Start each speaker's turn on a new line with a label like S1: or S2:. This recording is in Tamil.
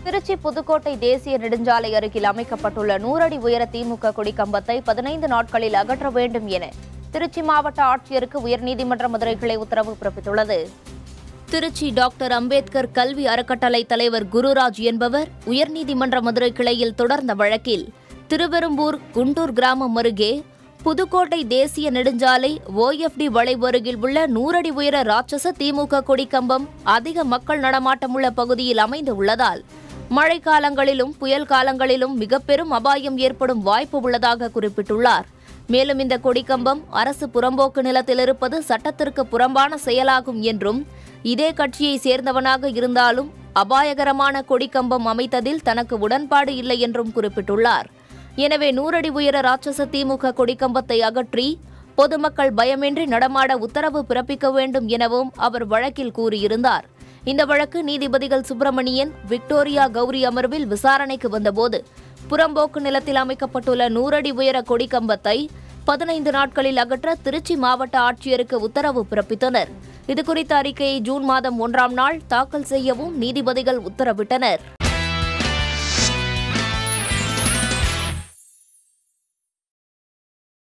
S1: திருச்சி புதுக்கோட்டை தேசிய நெடுஞ்சாலை அருகில் அமைக்கப்பட்டுள்ள நூறடி உயர திமுக கொடி கம்பத்தை பதினைந்து நாட்களில் அகற்ற வேண்டும் என திருச்சி மாவட்ட ஆட்சியருக்கு உயர்நீதிமன்ற மதுரை கிளை உத்தரவு பிறப்பித்துள்ளது திருச்சி டாக்டர் அம்பேத்கர் கல்வி அறக்கட்டளை தலைவர் குருராஜ் என்பவர் உயர்நீதிமன்ற மதுரை கிளையில் தொடர்ந்த வழக்கில் திருவெரும்பூர் குண்டூர் கிராமம் அருகே புதுக்கோட்டை தேசிய நெடுஞ்சாலை ஓஎஃப்டி வளைவு அருகில் உள்ள நூறடி உயர ராட்சச திமுக கொடி கம்பம் அதிக மக்கள் நடமாட்டமுள்ள பகுதியில் அமைந்து உள்ளதால் மழைக்காலங்களிலும் புயல் காலங்களிலும் மிக பெரும் அபாயம் ஏற்படும் வாய்ப்பு உள்ளதாக குறிப்பிட்டுள்ளார் மேலும் இந்த கொடிக்கம்பம் அரசு புறம்போக்கு நிலத்தில் இருப்பது சட்டத்திற்கு புறம்பான செயலாகும் என்றும் இதே கட்சியை சேர்ந்தவனாக இருந்தாலும் அபாயகரமான கொடிக்கம்பம் அமைத்ததில் தனக்கு உடன்பாடு இல்லை என்றும் குறிப்பிட்டுள்ளார் எனவே நூறடி உயர ராட்சச திமுக கொடிக்கம்பத்தை அகற்றி பொதுமக்கள் பயமின்றி நடமாட உத்தரவு பிறப்பிக்க வேண்டும் எனவும் அவர் வழக்கில் கூறியிருந்தார் இந்த வழக்கு நீதிபதிகள் சுப்பிரமணியன் விக்டோரியா கௌரி அமர்வில் விசாரணைக்கு வந்தபோது புறம்போக்கு நிலத்தில் அமைக்கப்பட்டுள்ள நூறடி உயர கொடிக்கம்பத்தை பதினைந்து நாட்களில் அகற்ற திருச்சி மாவட்ட ஆட்சியருக்கு உத்தரவு பிறப்பித்தனர் இதுகுறித்த அறிக்கையை ஜூன் மாதம் ஒன்றாம் நாள் தாக்கல் செய்யவும் நீதிபதிகள் உத்தரவிட்டனர்